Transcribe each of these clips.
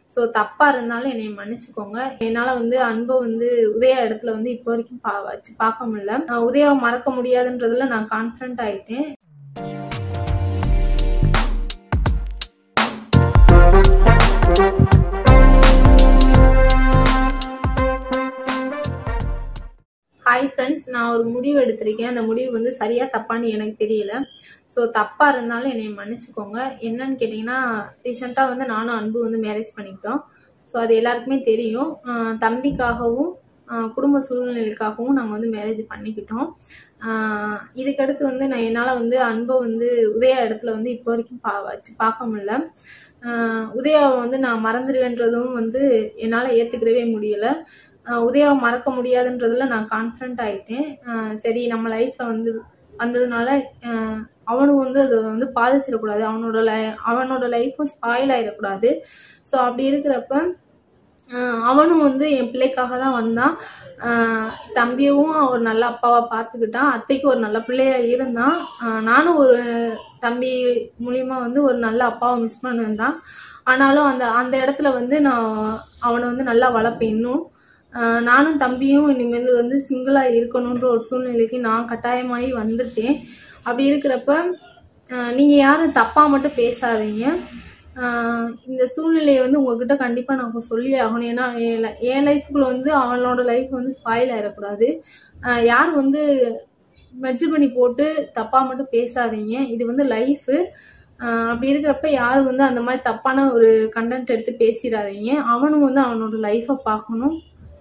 so தப்பாக இருந்தாலும் என்னை மன்னிச்சுக்கோங்க என்னால் வந்து அன்பை வந்து உதயா இடத்துல வந்து இப்போ வரைக்கும் பா வச்சு பார்க்க முடியல நான் உதயாவை மறக்க முடியாதுன்றதுல நான் கான்ஃபிடென்ட் ஆயிட்டேன் ஹாய் ஃப்ரெண்ட்ஸ் நான் ஒரு முடிவு எடுத்திருக்கேன் அந்த முடிவு வந்து சரியா தப்பான்னு எனக்கு தெரியல ஸோ தப்பாக இருந்தாலும் என்னை மன்னிச்சுக்கோங்க என்னன்னு கேட்டிங்கன்னா ரீசெண்டாக வந்து நானும் அன்பு வந்து மேரேஜ் பண்ணிக்கிட்டோம் ஸோ அது எல்லாருக்குமே தெரியும் ஆஹ் தம்பிக்காகவும் ஆஹ் குடும்ப சூழ்நிலைக்காகவும் நாங்கள் வந்து மேரேஜ் பண்ணிக்கிட்டோம் ஆஹ் இதுக்கடுத்து வந்து நான் என்னால் வந்து அன்பை வந்து உதயா இடத்துல வந்து இப்போ வரைக்கும் பா வச்சு பார்க்க முடியல ஆஹ் உதயாவை வந்து நான் மறந்துடுவேன்றதும் வந்து என்னால் ஏற்றுக்கிடவே முடியலை ஆஹ் உதயாவை மறக்க முடியாதுன்றதுல நான் கான்ஃபிடென்ட் ஆயிட்டேன் ஆஹ் சரி நம்ம லைஃப்ல வந்து வந்ததுனால ஆஹ் அவனுக்கு வந்து அது வந்து பாதிச்சிடக்கூடாது அவனோட லை அவனோட லைஃப்பும் ஸ்பாயில் ஆயிடக்கூடாது ஸோ அப்படி இருக்கிறப்ப ஆஹ் அவனும் வந்து என் பிள்ளைக்காக தான் வந்தான் ஆஹ் தம்பியவும் ஒரு நல்ல அப்பாவா பார்த்துக்கிட்டான் அத்தைக்கு ஒரு நல்ல பிள்ளையா இருந்தான் ஆஹ் நானும் ஒரு தம்பி மூலியமா வந்து ஒரு நல்ல அப்பாவை மிஸ் பண்ணிருந்தான் ஆனாலும் அந்த அந்த இடத்துல வந்து நான் அவனை வந்து நல்லா வளர்ப்பேன் இன்னும் ஆஹ் நானும் தம்பியும் இனிமேல் வந்து சிங்கிளாக இருக்கணுன்ற ஒரு சூழ்நிலைக்கு நான் கட்டாயமாகி வந்துட்டேன் அப்படி இருக்கிறப்ப நீங்கள் யாரும் தப்பாக மட்டும் பேசாதீங்க ஆஹ் இந்த சூழ்நிலையை வந்து உங்ககிட்ட கண்டிப்பாக நான் சொல்லி ஆகணும் ஏன்னா என் li- என் லைஃப்குள்ள வந்து அவனோட லைஃப் வந்து ஸ்பாயில் ஆயிடக்கூடாது ஆஹ் யார் வந்து மெர்ஜ் பண்ணி போட்டு தப்பாக மட்டும் பேசாதீங்க இது வந்து லைஃபு அப்படி இருக்கிறப்ப யாரும் வந்து அந்த மாதிரி தப்பான ஒரு கண்டென்ட் எடுத்து பேசிடாதீங்க அவனும் வந்து அவனோட லைஃப்பை பார்க்கணும்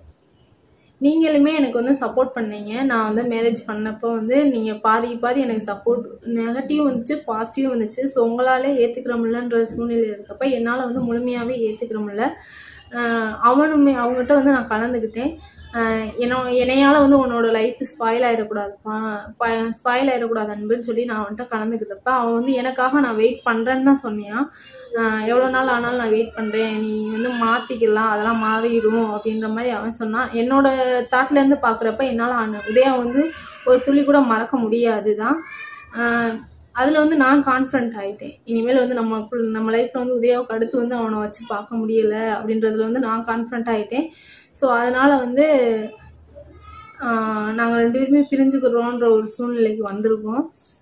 நீங்களுமே எனக்கு வந்து சப்போர்ட் பண்ணீங்க நான் வந்து மேரேஜ் பண்ணப்போ வந்து நீங்கள் பாதி பாதி எனக்கு சப்போர்ட் நெகட்டிவ் வந்துச்சு பாசிட்டிவ் வந்துச்சு ஸோ உங்களாலே ஏற்றுக்கிற முடியலன்ற சூழ்நிலை இருக்கப்ப என்னால் வந்து முழுமையாகவே ஏற்றுக்கிற முடியல ஆஹ் அவனுமே அவங்ககிட்ட வந்து நான் கலந்துக்கிட்டேன் ஆஹ் என்னோ என்னையால் வந்து உன்னோட லைஃப் ஸ்பாயில் ஆகிடக்கூடாது ஸ்பாயில் ஆகிடக்கூடாது அன்புன்னு சொல்லி நான் அவன்கிட்ட கலந்துக்கிட்டப்ப அவன் வந்து எனக்காக நான் வெயிட் பண்ணுறேன்னு தான் சொன்னியான் எவ்வளோ நாள் ஆனாலும் நான் வெயிட் பண்ணுறேன் நீ வந்து மாற்றிக்கலாம் அதெல்லாம் மாறிடும் அப்படின்ற மாதிரி அவன் சொன்னான் என்னோட தாட்லேருந்து பார்க்குறப்ப என்னால் உதயா வந்து ஒரு துளி கூட மறக்க முடியாது தான் அதில் வந்து நான் கான்ஃபிடென்ட் ஆகிட்டேன் இனிமேல் வந்து நம்ம நம்ம லைஃப்பில் வந்து உதயாவுக்கு அடுத்து வந்து அவனை வச்சு பார்க்க முடியலை அப்படின்றதுல வந்து நான் கான்ஃபிடென்ட் ஆகிட்டேன் ஸோ அதனால் வந்து நாங்கள் ரெண்டு பேருமே பிரிஞ்சுக்கிறோன்ற ஒரு சூழ்நிலைக்கு வந்திருக்கோம்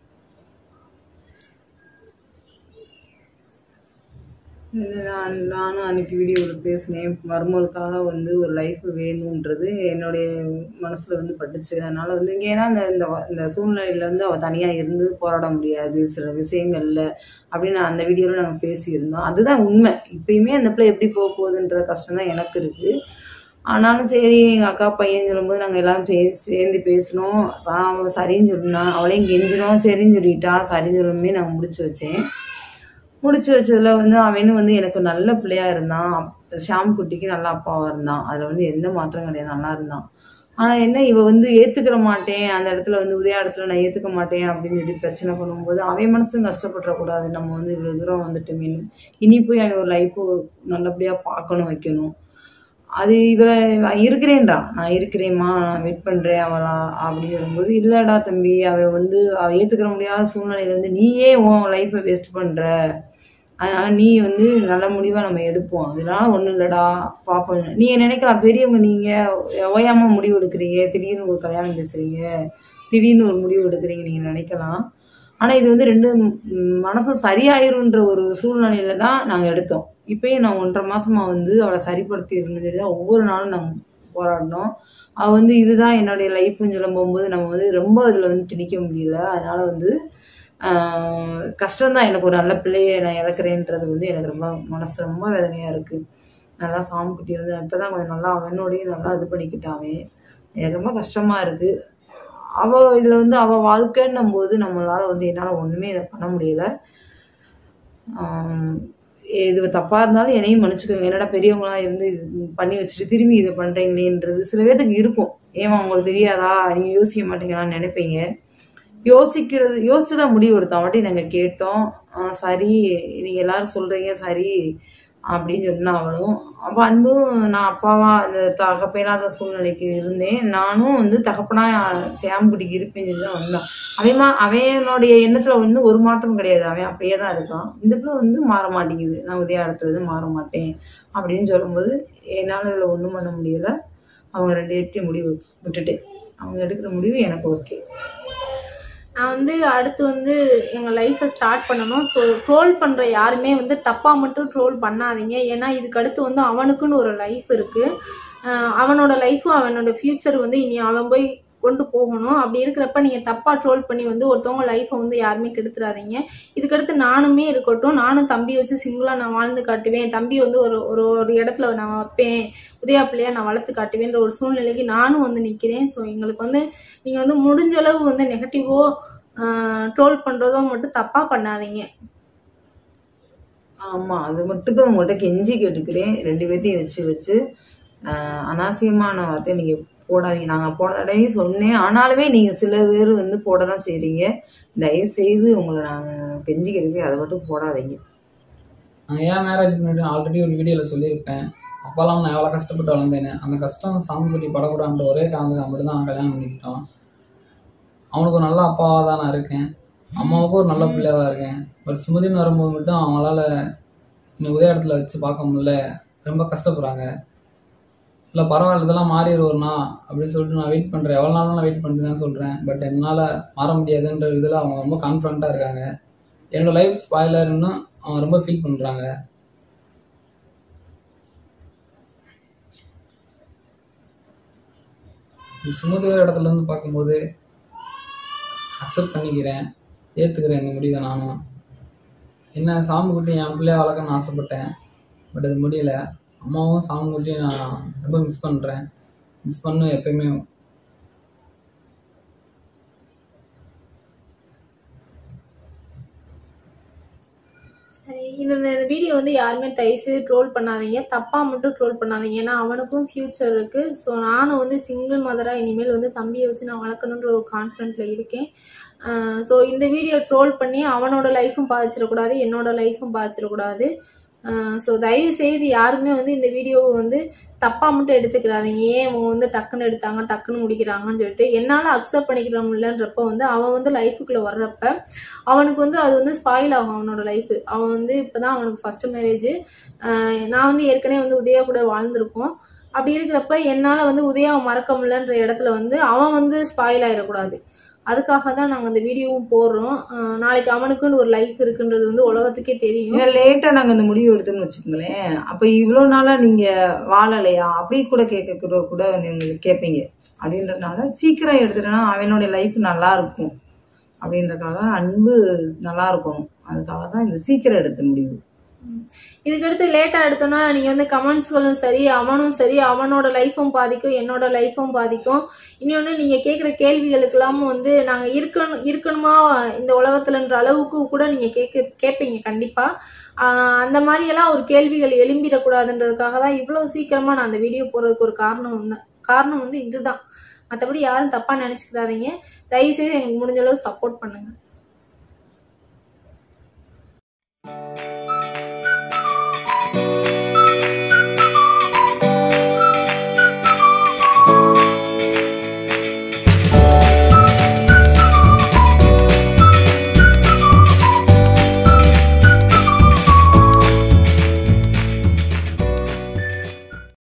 இது நான் நானும் அன்னைக்கு வீடியோவில் பேசினேன் மருமகளுக்காக வந்து ஒரு லைஃப் வேணுன்றது என்னுடைய மனசில் வந்து பட்டுச்சு அதனால் வந்து இங்கே ஏன்னா இந்த இந்த வ- இந்த சூழ்நிலையில் வந்து அவள் தனியாக இருந்து போராட முடியாது சில விஷயங்களில் அப்படின்னு அந்த வீடியோவில் நாங்கள் பேசியிருந்தோம் அதுதான் உண்மை இப்பயுமே அந்த பிள்ளை எப்படி போக போகுதுன்ற கஷ்டம் தான் எனக்கு இருக்குது ஆனாலும் சரி எங்கள் அக்கா பையன் சொல்லும்போது நாங்கள் எல்லாரும் சே சேர்ந்து பேசினோம் சா- அவன் சரின்னு சொன்னா அவளையும் கெஞ்சினோம் சரின்னு சொல்லிட்டா சரின்னு சொல்லுமே நான் முடிச்சு வச்சேன் முடிச்சு வச்சதுல வந்து அவனும் வந்து எனக்கு நல்ல பிள்ளையா இருந்தான் அப்~ ஷாம் குட்டிக்கு நல்ல அப்பாவா இருந்தான் அதுல வந்து எந்த மாற்றம் கிடையாது நல்லா இருந்தான் ஆனா என்ன இவ வந்து ஏத்துக்கிற மாட்டேன் அந்த இடத்துல வந்து உதய இடத்துல நான் ஏத்துக்க மாட்டேன் அப்படின்னு சொல்லி பிரச்சனை பண்ணும்போது அவன் மனசும் கஷ்டப்பட்டுறக்கூடாது நம்ம வந்து இவ்வளவு தூரம் வந்துட்டோமேனு இனி போய் அவன் ஒரு லைஃப் நல்லபடியா பார்க்கணும் வைக்கணும் அது இவ அவன் இருக்கிறேன்டா நான் இருக்கிறேம்மா நான் வெயிட் பண்றேன் அவளா அப்படின்னு சொல்லும்போது இல்லடா தம்பி அவ வந்து அவ ஏத்துக்கிற முடியாத சூழ்நிலையில வந்து நீயே உன் லைஃப்பை வேஸ்ட் பண்ற அதனால நீ வந்து நல்ல முடிவா நம்ம எடுப்போம் அதனால ஒண்ணும் இல்லடா பாப்போம் நீங்க நினைக்கலாம் பெரியவங்க நீங்க ஓயாம முடிவு எடுக்கிறீங்க திடீர்னு ஒரு கல்யாணம் பேசுறீங்க திடீர்னு ஒரு முடிவு எடுக்கிறீங்க நீங்க நினைக்கலாம் ஆனா இது வந்து ரெண்டு ம், மனசும் சரியாயிருன்ற ஒரு சூழ்நிலையில தான் நாங்க எடுத்தோம் இப்பயும் நான் ஒன்றரை மாசமா வந்து அவளை சரிப்படுத்தி இருந்தது தான் ஒவ்வொரு நாளும் நாங்கள் போராடினோம் அவ வந்து இதுதான் என்னுடைய லைஃப்னு சொல்லும் போகும்போது நம்ம வந்து ரொம்ப அதில் வந்து திணிக்க முடியல அதனால வந்து ஆஹ், கஷ்டம்தான் எனக்கு ஒரு நல்ல பிள்ளையை நான் இழக்கிறேன்றது வந்து எனக்கு ரொம்ப மனசு ரொம்ப வேதனையா இருக்கு நல்லா சாமிக்குட்டி வந்து இப்பதான் கொஞ்சம் நல்லா அவனோடையும் நல்லா இது பண்ணிக்கிட்டாவே எனக்கு ரொம்ப கஷ்டமா இருக்கு அவ இதுல வந்து அவ வாழ்க்கைன்னும் போது நம்மளால வந்து என்னால ஒண்ணுமே இதை பண்ண முடியல ஆம், இது தப்பா இருந்தாலும் என்னையும் மன்னிச்சுக்கோங்க என்னடா பெரியவங்களா இருந்து இது பண்ணி வச்சுட்டு திரும்பி இதை பண்றீங்களேன்றது சில பேர்த்துக்கு இருக்கும் ஏமா உங்களுக்கு தெரியாதா நீங்க யோசிக்க மாட்டீங்களான்னு நினைப்பீங்க யோசிக்கிறது யோசிச்சு தான் முடிவு எடுத்தோம் அவட்டி நாங்கள் கேட்டோம் ஆ, சரி நீங்க எல்லாரும் சொல்றீங்க சரி அப்படின்னு சொன்னா அவளும் அப்போ அன்பும் நான் அப்பாவா அந்த தகப்பேனாத சூழ்நிலைக்கு இருந்தேன் நானும் வந்து தகப்பனா சேம்குட்டிக்கு இருப்பேன்னு சொல்லி தான் வந்தான் அவன் மா அவனுடைய எண்ணத்தில் வந்து ஒரு மாற்றம் கிடையாது அவன் அப்படியே தான் இருக்கான் இந்த பிள்ளை வந்து மாற மாட்டேங்குது நான் உதய இடத்துல இருந்து மாற மாட்டேன் அப்படின்னு சொல்லும்போது என்னால் இதில் ஒன்றும் பண்ண முடியலை அவங்க ரெண்டு பேர்ட்டையும் முடிவு விட்டுட்டேன் அவங்க எடுக்கிற முடிவு எனக்கு ஓகே நான் வந்து அடுத்து வந்து எங்கள் லைஃப்பை ஸ்டார்ட் பண்ணணும் ஸோ ட்ரோல் பண்ணுற யாருமே வந்து தப்பாக மட்டும் ட்ரோல் பண்ணாதீங்க ஏன்னா இதுக்கு அடுத்து வந்து அவனுக்குன்னு ஒரு லைஃப் இருக்குது அவனோட லைஃப்பும் அவனோட ஃப்யூச்சர் வந்து இனி அவன் போய் கொண்டு போகணும் அப்படி இருக்கிறப்ப நீங்கள் தப்பாக ட்ரோல் பண்ணி வந்து ஒருத்தவங்க லைஃப்பை வந்து யாருமே கெடுத்துறாதீங்க இதுக்கடுத்து நானுமே இருக்கட்டும் நானும் தம்பி வச்சு சிங்கிளாக நான் வாழ்ந்து காட்டுவேன் தம்பி வந்து ஒரு ஒரு ஒரு இடத்துல நான் வைப்பேன் உதயா பிள்ளையா நான் வளர்த்து காட்டுவேன்ற ஒரு சூழ்நிலைக்கு நானும் வந்து நிற்கிறேன் ஸோ எங்களுக்கு வந்து நீங்கள் வந்து முடிஞ்ச அளவு வந்து நெகட்டிவோ ட்ரோல் பண்ணுறதோ மட்டும் தப்பாக பண்ணாதீங்க ஆமாம் அது மட்டுக்கும் உங்கள்கிட்ட கெஞ்சி கேட்டுக்கிறேன் ரெண்டு பேர்த்தையும் வச்சு வச்சு ஆஹ், அனாவசியமான வார்த்தையை நீங்கள் போடாதீங்க நாங்கள் போன தடவையும் சொன்னேன் ஆனாலுமே நீங்கள் சில பேர் வந்து போட தான் செய்கிறீங்க தயவு செய்து உங்களை நாங்கள் கெஞ்சி கேட்டுக்கிறேன் அதை மட்டும் போடாதீங்க நான் ஏன் மேரேஜ் பண்ணிட்டு ஆல்ரெடி ஒரு வீடியோவில் சொல்லியிருப்பேன் அப்போல்லாம் நான் எவ்வளோ கஷ்டப்பட்டு வளர்ந்தேன்னு அந்த கஷ்டம் சாமிக்குட்டி படக்கூடாதுன்ற ஒரே காரணத்துக்கு மட்டும் தான் நான் கல்யாணம் பண்ணிக்கிட்டோம் அவனுக்கு ஒரு நல்ல அப்பாவாக தான் நான் இருக்கேன் அம்மாவுக்கும் ஒரு நல்ல பிள்ளையாக தான் இருக்கேன் பட் சுமதின்னு வரும்போது மட்டும் அவங்களால என்னை உதய இடத்துல வச்சு பார்க்க முடியல ரொம்ப கஷ்டப்படுறாங்க இல்லை பரவாயில்ல இதெல்லாம் மாறிடுவோம்னா அப்படின்னு சொல்லிட்டு நான் வெயிட் பண்ணுறேன் எவ்வளோ நாளும் நான் வெயிட் பண்ணுறேன் தான் சொல்கிறேன் பட் என்னால் மாற முடியாதுன்ற இதில் அவங்க ரொம்ப கான்ஃபிடண்ட்டாக இருக்காங்க என்னோட லைஃப் ஸ்பாயிலர்னு அவங்க ரொம்ப ஃபீல் பண்ணுறாங்க சுமதி இடத்துல இருந்து பார்க்கும்போது அக்செப்ட் பண்ணிக்கிறேன் ஏற்றுக்கிறேன் இந்த முடிவை நானும் என்ன சாமிக்குட்டி என் பிள்ளைய வளர்க்கணும்னு ஆசைப்பட்டேன் பட் அது முடியல அம்மாவும் சாமிக்குட்டியும் நான் ரொம்ப மிஸ் பண்ணுறேன் மிஸ் பண்ணும் எப்பயுமே சரி இந்த இந்த வீடியோ வந்து யாருமே தயவுசெய்து ட்ரோல் பண்ணாதீங்க தப்பாக மட்டும் ட்ரோல் பண்ணாதீங்க ஏன்னா அவனுக்கும் ஃப்யூச்சர் இருக்குது ஸோ நானும் வந்து சிங்கிள் மதராக இனிமேல் வந்து தம்பியை வச்சு நான் வளர்க்கணுன்ற ஒரு கான்ஃபிடென்ட்டில் இருக்கேன் ஸோ இந்த வீடியோ ட்ரோல் பண்ணி அவனோட லைஃப்பும் பாதிச்சிடக்கூடாது என்னோட லைஃப்பும் பாதிச்சிடக்கூடாது ஸோ தயவு செய்து யாருமே வந்து இந்த வீடியோவை வந்து தப்பாக மட்டும் எடுத்துக்கிறாதீங்க ஏன் அவங்க வந்து டக்குன்னு எடுத்தாங்க டக்குன்னு முடிக்கிறாங்கன்னு சொல்லிட்டு என்னால் அக்செப்ட் பண்ணிக்கிற முடியலன்றப்ப வந்து அவன் வந்து லைஃபுக்குள்ளே வர்றப்ப அவனுக்கு வந்து அது வந்து ஸ்பாயில் ஆகும் அவனோட லைஃபு அவன் வந்து இப்போ தான் அவனுக்கு ஃபஸ்ட்டு மேரேஜ் நான் வந்து ஏற்கனவே வந்து உதயா கூட வாழ்ந்திருக்கோம் அப்படி இருக்கிறப்ப என்னால் வந்து உதயாவை மறக்க முடியலன்ற இடத்துல வந்து அவன் வந்து ஸ்பாயில் ஆகிடக்கூடாது அதுக்காக தான் நாங்கள் இந்த வீடியோவும் போடுறோம் அஹ் நாளைக்கு அவனுக்குன்னு ஒரு லைஃப் இருக்குன்றது வந்து உலகத்துக்கே தெரியும் ஏன்னா லேட்டாக நாங்கள் இந்த முடிவு எடுத்தோம்னு வச்சுக்கோங்களேன் அப்போ இவ்வளோ நாளாக நீங்கள் வாழலையா அப்படி கூட கேட்க கூட நீங்கள் கேட்பீங்க அப்படின்றதுனால சீக்கிரம் எடுத்துட்டேன்னா அவனுடைய லைஃப் நல்லா இருக்கும் அப்படின்றதுக்காக அன்பு நல்லா இருக்கணும் அதுக்காக தான் இந்த சீக்கிரம் எடுத்த முடிவு இதுக்கடுத்து லேட்டாக எடுத்தோன்னா நீங்கள் வந்து கமெண்ட்ஸ்களும் சரி அவனும் சரி அவனோட லைஃப்பும் பாதிக்கும் என்னோட லைஃப்பும் பாதிக்கும் இன்னொன்று நீங்கள் கேட்குற கேள்விகளுக்கெல்லாமும் வந்து நாங்கள் இருக்கணும் இருக்கணுமா இந்த உலகத்துலன்ற அளவுக்கு கூட நீங்கள் கேட்க கேட்பீங்க கண்டிப்பாக அந்த மாதிரியெல்லாம் ஒரு கேள்விகள் எழும்பிடக்கூடாதுன்றதுக்காக தான் இவ்வளோ சீக்கிரமாக நான் அந்த வீடியோ போடுறதுக்கு ஒரு காரணம் வந்து காரணம் வந்து இதுதான் மற்றபடி யாரும் தப்பாக நினச்சிக்கிறாதீங்க தயவுசெய்து எங்களுக்கு முடிஞ்ச அளவு சப்போர்ட் பண்ணுங்கள்